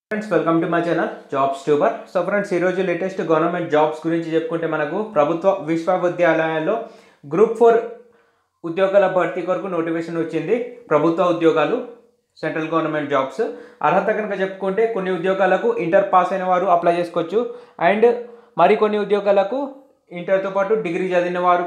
friends welcome to my channel jobs tuber so friends ఈరోజు latest government jobs గురించి చెప్పుకుంటే మనకు ప్రభుత్వ విశ్వవిద్యాలయాల్లో గ్రూప్ ఫోర్ ఉద్యోగాల భర్తీ కొరకు నోటిఫికేషన్ వచ్చింది ప్రభుత్వ ఉద్యోగాలు సెంట్రల్ గవర్నమెంట్ జాబ్స్ అర్హత కనుక చెప్పుకుంటే కొన్ని ఉద్యోగాలకు ఇంటర్ పాస్ అయిన వారు అప్లై చేసుకోవచ్చు అండ్ మరికొన్ని ఉద్యోగాలకు ఇంటర్తో పాటు డిగ్రీ చదివిన వారు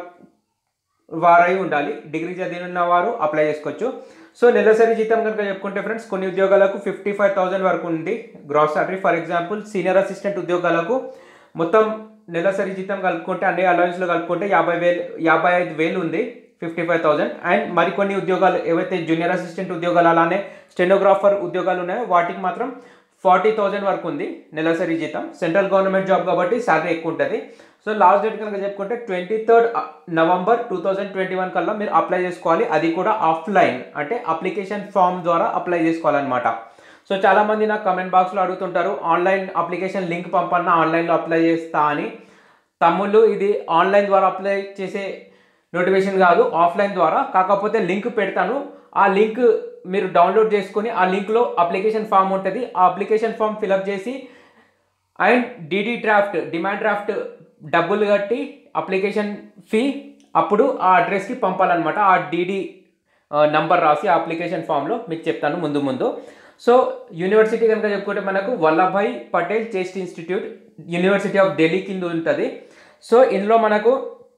వారై ఉండాలి డిగ్రీ చదివిన వారు అప్లై చేసుకోవచ్చు సో నెలసరి జీతం కనుక చెప్పుకుంటే ఫ్రెండ్స్ కొన్ని ఉద్యోగాలకు ఫిఫ్టీ ఫైవ్ థౌసండ్ వరకు ఉంది gross salary for example senior assistant ఉద్యోగాలకు మొత్తం నెలసరి జీతం కలుపుకుంటే అన్ని అలవెన్స్లో కలుపుకుంటే యాభై వేలు యాభై ఐదు వేలు ఉంది ఫిఫ్టీ ఫైవ్ థౌసండ్ అండ్ మరికొన్ని ఉద్యోగాలు ఏవైతే జూనియర్ అసిస్టెంట్ ఉద్యోగాలు అలానే స్టెనోగ్రాఫర్ ఉద్యోగాలు ఉన్నాయో వాటికి మాత్రం ఫార్టీ థౌజండ్ వరకు ఉంది నెలసరి జీతం సెంట్రల్ గవర్నమెంట్ జాబ్ కాబట్టి శాలరీ ఎక్కువ ఉంటుంది సో లాస్ట్ డేట్ కనుక చెప్పుకుంటే twenty third November two thousand twenty one కల్లా మీరు అప్లై చేసుకోవాలి అది కూడా ఆఫ్లైన్ అంటే అప్లికేషన్ ఫామ్ ద్వారా అప్లై చేసుకోవాలన్నమాట సో చాలామంది నాకు కమెంట్ బాక్స్లో అడుగుతుంటారు ఆన్లైన్ అప్లికేషన్ లింక్ పంపన్నా ఆన్లైన్లో అప్లై చేస్తా అని తమ్ముళ్ళు ఇది ఆన్లైన్ ద్వారా అప్లై చేసే నోటిఫికేషన్ కాదు ఆఫ్లైన్ ద్వారా కాకపోతే లింక్ పెడతాను ఆ లింక్ మీరు డౌన్లోడ్ చేసుకొని ఆ లింక్లో అప్లికేషన్ ఫామ్ ఉంటుంది ఆ అప్లికేషన్ ఫామ్ ఫిలప్ చేసి and D D draft demand draft డబ్బులు కట్టి అప్లికేషన్ ఫీ అప్పుడు ఆ అడ్రస్కి పంపాలన్నమాట ఆ డిడి నంబర్ రాసి ఆ అప్లికేషన్ ఫామ్లో మీకు చెప్తాను ముందు ముందు సో యూనివర్సిటీ కనుక చెప్పుకుంటే మనకు Vallabhbhai Patel chest institute university of Delhi కింద ఉంటుంది సో ఇందులో మనకు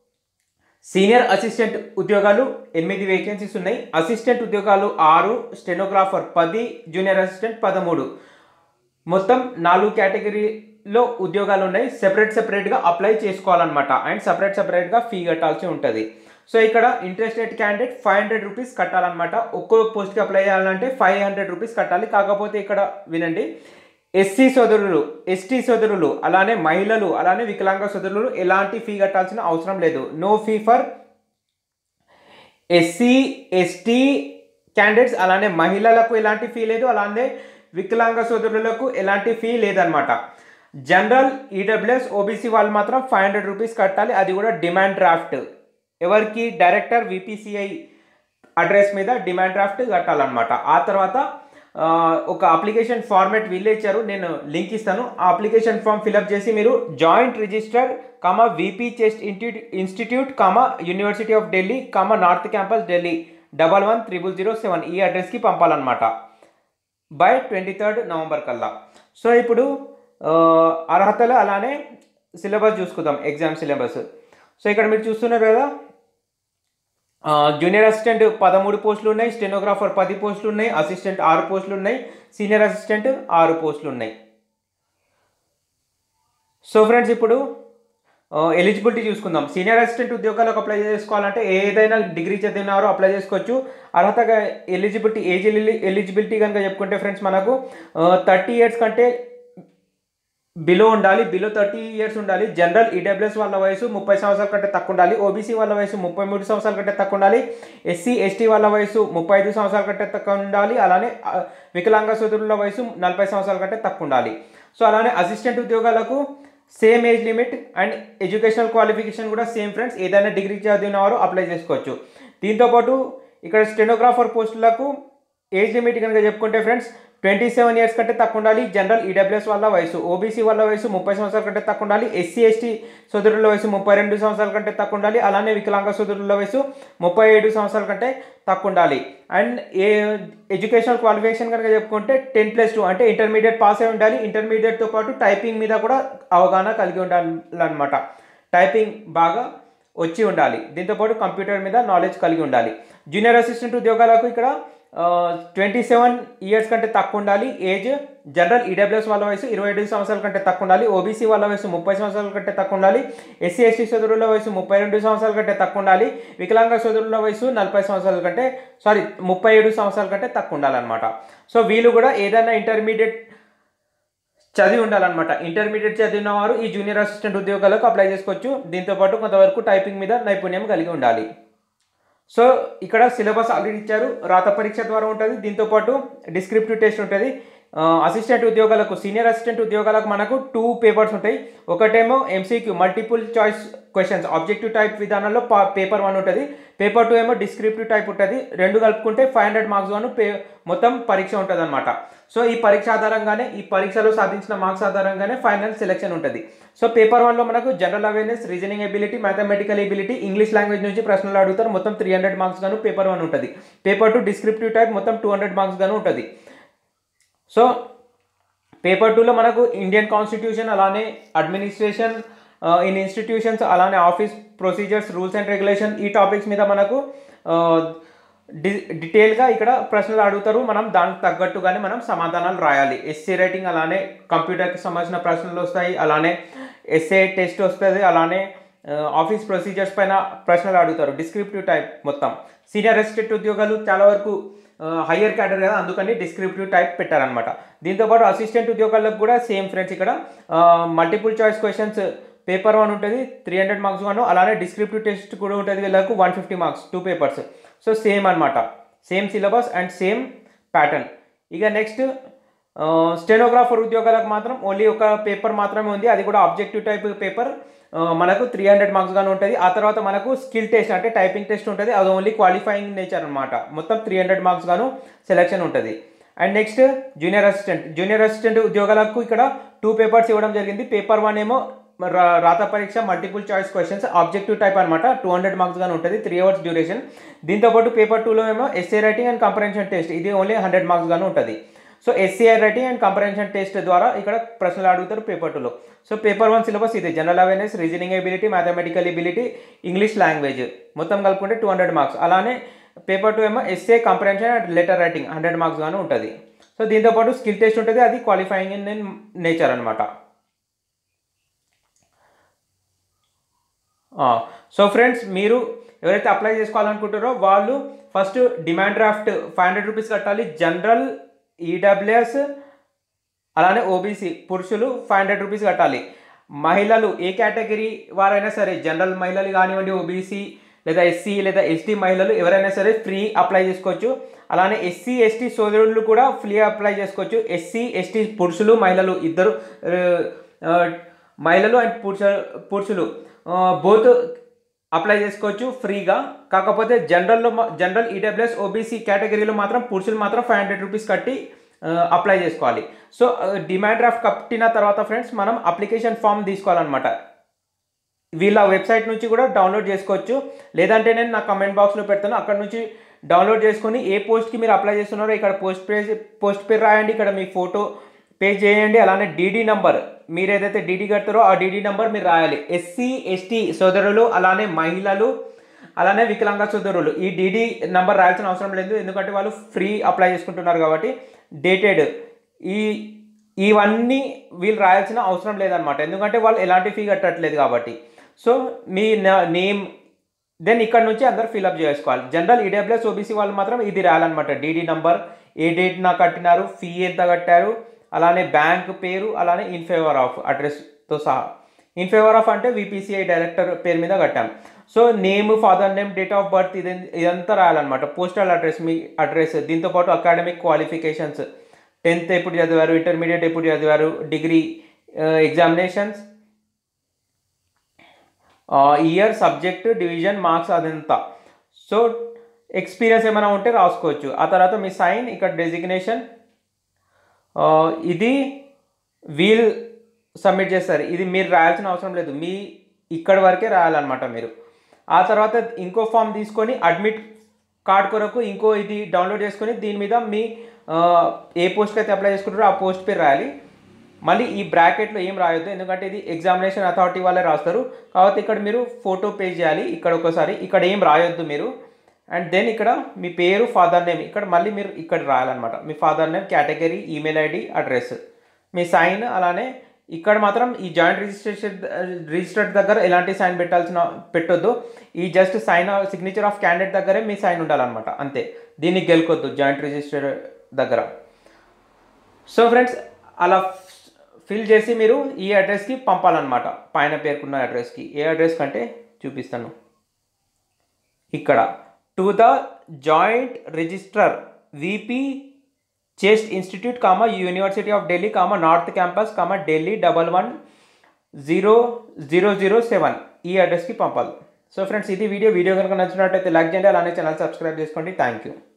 సీనియర్ అసిస్టెంట్ ఉద్యోగాలు ఎనిమిది వేకెన్సీస్ ఉన్నాయి అసిస్టెంట్ ఉద్యోగాలు ఆరు స్టెనోగ్రాఫర్ పది జూనియర్ అసిస్టెంట్ పదమూడు మొత్తం నాలుగు కేటగిరీలో ఉద్యోగాలు ఉన్నాయి సెపరేట్ సెపరేట్గా అప్లై చేసుకోవాలన్నమాట అండ్ సపరేట్ సపరేట్గా ఫీ కట్టాల్సి ఉంటుంది సో ఇక్కడ interested candidate five hundred rupees కట్టాలన్నమాట ఒక్కో పోస్ట్కి అప్లై చేయాలంటే ఫైవ్ హండ్రెడ్ రూపీస్ కట్టాలి కాకపోతే ఇక్కడ వినండి ఎస్సీ సోదరులు ఎస్టీ సోదరులు అలానే మహిళలు అలానే వికలాంగ సోదరులు ఎలాంటి ఫీ కట్టాల్సిన అవసరం లేదు no fee for SC ST candidates అలానే మహిళలకు ఎలాంటి ఫీ లేదు అలానే వికలాంగ సోదరులకు ఎలాంటి ఫీ లేదనమాట జనరల్ ఈడబ్ల్యూఎస్ ఓబీసీ వాళ్ళు మాత్రం ఫైవ్ హండ్రెడ్ రూపీస్ కట్టాలి అది కూడా డిమాండ్ డ్రాఫ్ట్ ఎవరికి డైరెక్టర్ విపిసిఐ అడ్రస్ మీద డిమాండ్ డ్రాఫ్ట్ కట్టాలన్నమాట ఆ తర్వాత ఒక అప్లికేషన్ ఫార్మేట్ వీళ్ళే ఇచ్చారు నేను లింక్ ఇస్తాను ఆ అప్లికేషన్ ఫామ్ ఫిలప్ చేసి మీరు joint register comma VP chest institute comma university of Delhi comma north campus Delhi double one triple zero seven ఈ అడ్రస్కి పంపాలన్నమాట బై ట్వంటీ థర్డ్ నవంబర్ కల్లా సో ఇప్పుడు అర్హతలు అలానే సిలబస్ చూసుకుందాం ఎగ్జామ్ సిలబస్ సో ఇక్కడ మీరు చూస్తున్నారు కదా జూనియర్ అసిస్టెంట్ పదమూడు పోస్టులు ఉన్నాయి స్టెనోగ్రాఫర్ పది పోస్టులు ఉన్నాయి అసిస్టెంట్ ఆరు పోస్టులు ఉన్నాయి సీనియర్ అసిస్టెంట్ ఆరు పోస్టులు ఉన్నాయి సో ఫ్రెండ్స్ ఇప్పుడు ఎలిజిబిలిటీ చూసుకుందాం సీనియర్ అసిస్టెంట్ ఉద్యోగాలకు అప్లై చేసుకోవాలంటే ఏదైనా డిగ్రీ చదివినారో అప్లై చేసుకోవచ్చు అర్హతగా ఎలిజిబిలిటీ ఏజ్ ఎలిజిబిలిటీ కనుక చెప్పుకుంటే ఫ్రెండ్స్ మనకు థర్టీ ఇయర్స్ కంటే బిలో ఉండాలి బిలో థర్టీ ఇయర్స్ ఉండాలి జనరల్ ఈడబ్ల్యూఎస్ వాళ్ళ వయసు ముప్పై సంవత్సరాల కంటే తక్కువ ఉండాలి ఓబీసీ వాళ్ళ వయసు ముప్పై మూడు సంవత్సరాల కంటే తక్కువ ఉండాలి ఎస్సీ ఎస్టీ వాళ్ళ వయసు ముప్పై ఐదు సంవత్సరాల కంటే తక్కువ ఉండాలి అలానే వికలాంగ సోదరుల వయసు నలభై సంవత్సరాల కంటే తక్కువ ఉండాలి సో అలానే అసిస్టెంట్ ఉద్యోగాలకు same age limit and educational qualification కూడా సేమ్ ఫ్రెండ్స్ ఏదైనా డిగ్రీ చదివిన వారు అప్లై చేసుకోవచ్చు దీంతోపాటు ఇక్కడ స్టెనోగ్రాఫర్ పోస్టులకు ఏజ్ లిమిట్ కనుక చెప్పుకుంటే ఫ్రెండ్స్ ట్వంటీ సెవెన్ ఇయర్స్ కంటే తక్కువ ఉండాలి జనరల్ ఈడబ్ల్యూఎస్ వాళ్ళ వయసు ఓబీసీ వాళ్ళ వయసు ముప్పై సంవత్సరాల కంటే తక్కువ ఉండాలి ఎస్సీ ఎస్టీ సోదరుల వయసు ముప్పై రెండు సంవత్సరాల కంటే తక్కువ ఉండాలి అలానే వికలాంగ సోదరుల వయసు ముప్పై ఏడు సంవత్సరాల కంటే తక్కువ ఉండాలి అండ్ ఏ ఎడ్యుకేషనల్ క్వాలిఫికేషన్ కనుక చెప్పుకుంటే టెన్ ప్లస్ టూ అంటే ఇంటర్మీడియట్ పాస్ అయి ఉండాలి ఇంటర్మీడియట్తో పాటు టైపింగ్ మీద కూడా అవగాహన కలిగి ఉండాలన్నమాట టైపింగ్ బాగా వచ్చి ఉండాలి దీంతోపాటు కంప్యూటర్ మీద నాలెడ్జ్ కలిగి ఉండాలి జూనియర్ అసిస్టెంట్ ఉద్యోగాలకు ఇక్కడ ట్వంటీ సెవెన్ ఇయర్స్ కంటే తక్కువ ఉండాలి ఏజ్ జనరల్ ఈడబ్ల్యూఎస్ వాళ్ళ వయసు ఇరవై ఐదు సంవత్సరాల కంటే తక్కువ ఉండాలి ఓబీసీ వాళ్ళ వయసు ముప్పై సంవత్సరాల కంటే తక్కువ ఉండాలి ఎస్సీ ఎస్టీ సోదరుల వయసు ముప్పై రెండు సంవత్సరాల కంటే తక్కువ ఉండాలి వికలాంగ సోదరుల వయసు నలభై సంవత్సరాల కంటే సారీ ముప్పై ఏడు సంవత్సరాల కంటే తక్కువ ఉండాలన్నమాట సో వీళ్ళు కూడా ఏదైనా ఇంటర్మీడియట్ చదివి ఉండాలన్నమాట ఇంటర్మీడియట్ చదివిన వారు ఈ జూనియర్ అసిస్టెంట్ ఉద్యోగాలకు అప్లై చేసుకోవచ్చు దీంతోపాటు కొంతవరకు టైపింగ్ మీద నైపుణ్యం కలిగి ఉండాలి సో ఇక్కడ సిలబస్ ఆల్రెడీ ఇచ్చారు రాత పరీక్ష ద్వారా ఉంటుంది దీంతోపాటు డిస్క్రిప్టివ్ టెస్ట్ ఉంటుంది అసిస్టెంట్ ఉద్యోగాలకు సీనియర్ అసిస్టెంట్ ఉద్యోగాలకు మనకు టూ పేపర్స్ ఉంటాయి ఒకటేమో MCQ multiple choice questions objective type విధానంలో పేపర్ వన్ ఉంటుంది పేపర్ టూ ఏమో డిస్క్రిప్టివ్ టైప్ ఉంటుంది రెండు కలుపుకుంటే ఫైవ్ హండ్రెడ్ మార్క్స్ వన్ పే మొత్తం పరీక్ష ఉంటుంది అనమాట సో ఈ పరీక్ష ఆధారంగానే ఈ పరీక్షలో సాధించిన మార్క్స్ ఆధారంగానే ఫైనల్ సెలెక్షన్ ఉంటుంది సో పేపర్ వన్లో మనకు general awareness reasoning ability mathematical ability English language నుంచి ప్రశ్నలు అడుగుతారు మొత్తం త్రీ హండ్రెడ్ మార్క్స్ గాను పేపర్ వన్ ఉంటుంది పేపర్ టూ డిస్క్రిప్టివ్ టైప్ మొత్తం టూ హండ్రెడ్ మార్క్స్ గాను ఉంటుంది సో పేపర్ టూలో మనకు ఇండియన్ కాన్స్టిట్యూషన్ అలానే అడ్మినిస్ట్రేషన్ ఇన్ ఇన్స్టిట్యూషన్స్ అలానే office procedures rules and regulation ఈ టాపిక్స్ మీద మనకు డి డీటెయిల్గా ఇక్కడ ప్రశ్నలు అడుగుతారు మనం దానికి తగ్గట్టుగానే మనం సమాధానాలు రాయాలి ఎస్సీ రైటింగ్ అలానే కంప్యూటర్కి సంబంధించిన ప్రశ్నలు వస్తాయి అలానే ఎస్ఏ టెస్ట్ వస్తుంది అలానే ఆఫీస్ ప్రొసీజర్స్ పైన ప్రశ్నలు అడుగుతారు డిస్క్రిప్టివ్ టైప్ మొత్తం సీనియర్ అసిస్టెంట్ ఉద్యోగాలు చాలా వరకు హయ్యర్ క్యాడర్ కదా అందుకని డిస్క్రిప్టివ్ టైప్ పెట్టారనమాట దీంతోపాటు అసిస్టెంట్ ఉద్యోగాలకు కూడా సేమ్ ఫ్రెండ్స్ ఇక్కడ multiple choice questions paper one ఉంటుంది త్రీ హండ్రెడ్ మార్క్స్ వన్ అలానే డిస్క్రిప్టివ్ టెస్ట్ కూడా ఉంటుంది వీళ్ళకు one fifty marks two papers so same అనమాట same syllabus and same pattern ఇక నెక్స్ట్ స్టెనోగ్రాఫర్ ఉద్యోగాలకు మాత్రం ఓన్లీ ఒక పేపర్ మాత్రమే ఉంది అది కూడా ఆబ్జెక్టివ్ టైప్ పేపర్ మనకు త్రీ హండ్రెడ్ మార్క్స్ గాను ఉంటుంది ఆ తర్వాత మనకు స్కిల్ టెస్ట్ అంటే టైపింగ్ టెస్ట్ ఉంటుంది అది ఓన్లీ క్వాలిఫైయింగ్ నేచర్ అనమాట మొత్తం త్రీ హండ్రెడ్ మార్క్స్ గాను సెలెక్షన్ ఉంటుంది and next junior assistant junior assistant ఉద్యోగాలకు ఇక్కడ టూ పేపర్స్ ఇవ్వడం జరిగింది పేపర్ వన్ ఏమో రా- రాత పరీక్ష multiple choice questions objective type అనమాట టూ హండ్రెడ్ మార్క్స్ గానే ఉంటుంది త్రీ అవర్స్ డ్యూరేషన్ దీంతోపాటు పేపర్ టూలో ఏమో essay writing and comprehension test ఇది ఓన్లీ హండ్రెడ్ మార్క్స్ గాను ఉంటుంది so essay writing and comprehension test ద్వారా ఇక్కడ ప్రశ్నలు అడుగుతారు పేపర్ టూలో సో పేపర్ వన్ సిలబస్ ఇది general awareness reasoning ability mathematical ability English language మొత్తం కలుపుకుంటే టూ హండ్రెడ్ మార్క్స్ అలానే పేపర్ టూ ఏమో essay comprehension and letter writing hundred marks గాను ఉంటుంది సో దీంతోపాటు స్కిల్ టెస్ట్ ఉంటుంది అది క్వాలిఫైయింగ్ ఇన్ నేచర్ అనమాట సో ఫ్రెండ్స్ మీరు ఎవరైతే అప్లై చేసుకోవాలనుకుంటారో వాళ్ళు first demand draft five hundred rupees కట్టాలి జనరల్ ఈడబ్ల్యూఎస్ అలానే ఓబీసీ పురుషులు ఫైవ్ హండ్రెడ్ రూపీస్ కట్టాలి మహిళలు ఏ కేటగిరీ వారైనా సరే జనరల్ మహిళలు కానివ్వండి ఓబీసీ లేదా ఎస్సీ లేదా ఎస్టీ మహిళలు ఎవరైనా సరే ఫ్రీ అప్లై చేసుకోవచ్చు అలానే ఎస్సీ ఎస్టీ సోదరులు కూడా ఫ్రీ అప్లై చేసుకోవచ్చు ఎస్సీ ఎస్టీ పురుషులు మహిళలు ఇద్దరు ఆ, ఆ, మహిళలు అండ్ పురుష పురుషులు బోత్ అప్లై చేసుకోవచ్చు ఫ్రీగా కాకపోతే జనరల్లో మా- జనరల్ ఈడబ్ల్యూఎస్ ఓబీసీ కేటగిరీలో మాత్రం పురుషులు మాత్రం ఫైవ్ హండ్రెడ్ రూపీస్ కట్టి ఆ, అప్లై చేసుకోవాలి సో ఆ, డిమాండ్ డ్రాఫ్ట్ కట్టిన తర్వాత ఫ్రెండ్స్ మనం అప్లికేషన్ ఫామ్ తీసుకోవాలన్నమాట వీళ్ళ వెబ్సైట్ నుంచి కూడా డౌన్లోడ్ చేసుకోవచ్చు లేదంటే నేను నా కమెంట్ బాక్స్లో పెడతాను అక్కడ నుంచి డౌన్లోడ్ చేసుకొని ఏ పోస్ట్కి మీరు అప్లై చేస్తున్నారో ఇక్కడ పోస్ట్ పేజ్ పోస్ట్ పేరు రాయండి ఇక్కడ మీ ఫోటో పే చేయండి అలానే డీడీ నంబర్ మీరు ఏదైతే డీడీ కడతారో ఆ డీడీ నంబర్ మీరు రాయాలి ఎస్సీ ఎస్టీ సోదరులు అలానే మహిళలు అలానే వికలాంగ సోదరులు ఈ డీడీ నంబర్ రాయాల్సిన అవసరం లేదు ఎందుకంటే వాళ్ళు ఫ్రీ అప్లై చేసుకుంటున్నారు కాబట్టి డేటెడ్ ఈ ఇవన్నీ వీళ్ళు రాయాల్సిన అవసరం లేదనమాట ఎందుకంటే వాళ్ళు ఎలాంటి ఫీ కట్టట్లేదు కాబట్టి సో మీ నేమ్ దెన్ ఇక్కడ నుంచి అందరు ఫిల్అప్ చేసుకోవాలి జనరల్ ఈడబ్ల్యూఎస్ ఓబీసీ వాళ్ళు మాత్రం ఇది రాయాలన్నమాట డీడీ నంబర్ ఏ డేట్ నా కట్టినారు ఫీ ఎంత కట్టారు అలానే బ్యాంక్ పేరు అలానే ఇన్ ఫేవర్ ఆఫ్ అడ్రస్తో సహా ఇన్ ఫేవర్ ఆఫ్ అంటే విపిసిఐ డైరెక్టర్ పేరు మీద కట్టాం so name father name date of birth ఇది ఇదంతా రాయాలన్నమాట పోస్టల్ అడ్రస్ మీ అడ్రస్ దీంతోపాటు అకాడమిక్ క్వాలిఫికేషన్స్ టెన్త్ ఎప్పుడు చదివారు ఇంటర్మీడియట్ ఎప్పుడు చదివారు degree examinations year subject division marks అదంతా సో ఎక్స్పీరియన్స్ ఏమైనా ఉంటే రాసుకోవచ్చు ఆ తర్వాత మీ సైన్ ఇక్కడ డెసిగ్నేషన్ ఇది వీల్ సబ్మిట్ చేస్తారు ఇది మీరు రాయాల్సిన అవసరం లేదు మీ ఇక్కడ వరకే రాయాలన్నమాట మీరు ఆ తర్వాత ఇంకో ఫామ్ తీసుకొని అడ్మిట్ కార్డ్ కొరకు ఇంకో ఇది డౌన్లోడ్ చేసుకొని దీని మీద మీ ఆ, ఏ పోస్ట్కి అయితే అప్లై చేసుకుంటారో ఆ పోస్ట్ పేరు రాయాలి మళ్ళీ ఈ బ్రాకెట్లో ఏం రాయొద్దు ఎందుకంటే ఇది ఎగ్జామినేషన్ అథారిటీ వాళ్ళే రాస్తారు కాబట్టి ఇక్కడ మీరు ఫోటో పే చేయాలి ఇక్కడ ఒకసారి ఇక్కడ ఏం రాయొద్దు మీరు అండ్ దెన్ ఇక్కడ మీ పేరు ఫాదర్ నేమ్ ఇక్కడ మళ్ళీ మీరు ఇక్కడ రాయాలన్నమాట మీ father name category email ID address మీ సైన్ అలానే ఇక్కడ మాత్రం ఈ జాయింట్ రిజిస్ట్రేషన్ రిజిస్టర్డ్ దగ్గర ఎలాంటి సైన్ పెట్టాల్సిన పెట్టొద్దు ఈ just sign signature of candidate దగ్గరే మీ సైన్ ఉండాలన్నమాట అంతే దీన్ని గెలుకొద్దు జాయింట్ రిజిస్టర్ దగ్గర సో ఫ్రెండ్స్ అలా ఫిల్ చేసి మీరు ఈ అడ్రస్కి పంపాలన్నమాట పైన పేర్కొన్న అడ్రస్కి ఏ అడ్రస్ కంటే చూపిస్తాను ఇక్కడ to the joint register VP chest institute comma university of Delhi comma north campus comma Delhi double one zero zero zero seven ఈ అడ్రస్కి పంపాలి సో ఫ్రెండ్స్ ఇది వీడియో వీడియో కనుక నచ్చినట్టయితే లైక్ చేయండి అలానే ఛానల్ సబ్స్క్రైబ్ చేసుకోండి థ్యాంక్ యూ